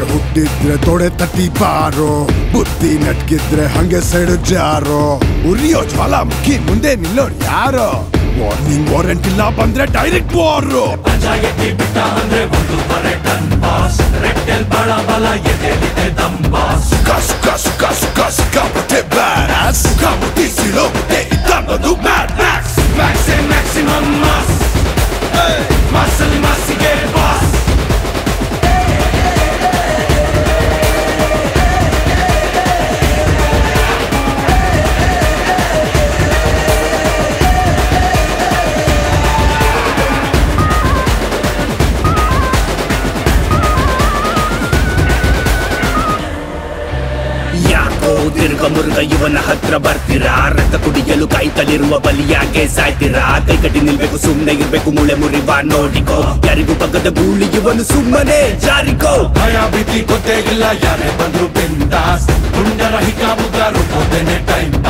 ಹುಟ್ಟಿದ್ರೆ ತೊಡೆ ತಟ್ಟಿ ಬಾರೋ ಬುದ್ಧಿ ನಟ್ಗಿದ್ರೆ ಹಂಗೆ ಸೈಡ್ ಜಾರೋ ಉರಿಯೋ ಜ್ವಾಲಾಮುಖಿ ಮುಂದೆ ನಿಲ್ಲೋರ್ ಯಾರೋ ವಾರ್ನಿಂಗ್ ವಾರೆಂಟ್ ಇಲ್ಲ ಬಂದ್ರೆ ಡೈರೆಕ್ಟ್ ವಾರು ಪಂಚಾಯತಿ ಬಿಟ್ಟ ಅಂದ್ರೆ ಒಂದೂವರೆ ಟನ್ ಬಾಸ್ ರೆಟ್ಟೆಲ್ ಬಳ ಬಲ ಎದೆಲಿದೆ ದಮ್ boss Caso, caso, caso, caso, ಕಾಪತ್ತೆ badass ಕಾಮುತ್ತಿ ಸಿಲೋಗುತ್ತೆ ಇದ್ದನ್ನೋದು Mad Max ಮ್ಯಾಕ್ಸೆ ಮ್ಯಾಕ್ಸಿಮಮ್ ಮಾಸ್ ಮಾಸಲ್ಲಿ ಮಾಸಿಗೆ ಬಾಸ್ ಯಾಕೋ ತಿರುಗ ಮುರುಗ ಇವನ ಹತ್ರ ಬರ್ತೀರಾ ರಕ್ತ ಕುಡಿಯಲು ಕಾಯ್ತಲಿರುವ ಬಲಿಯಾಗೆ ಸಾಯ್ತೀರಾ ಕೈ ಕಟ್ಟಿ ನಿಲ್ಬೇಕು ಸುಮ್ನೆ ಇರ್ಬೇಕು ಮುಳೆ ಮುರಿವ ನೋಡಿಕೋ ಯಾರಿಗೂ ಬಗ್ಗದ ಗೂಳಿ ಇವನು ಸುಮ್ಮನೆ ಜಾರಿಕೋ ಭಯ ಭೀತಿ ಗೊತ್ತೇ ಇಲ್ಲ ಯಾರೇ ಬಂದ್ರು ಬಿಂದಾಸ್ ಪುಣ್ಯರಹಿತ ಮುದ್ದಾರು ಹೋದೇನೆ ಟೈಮ್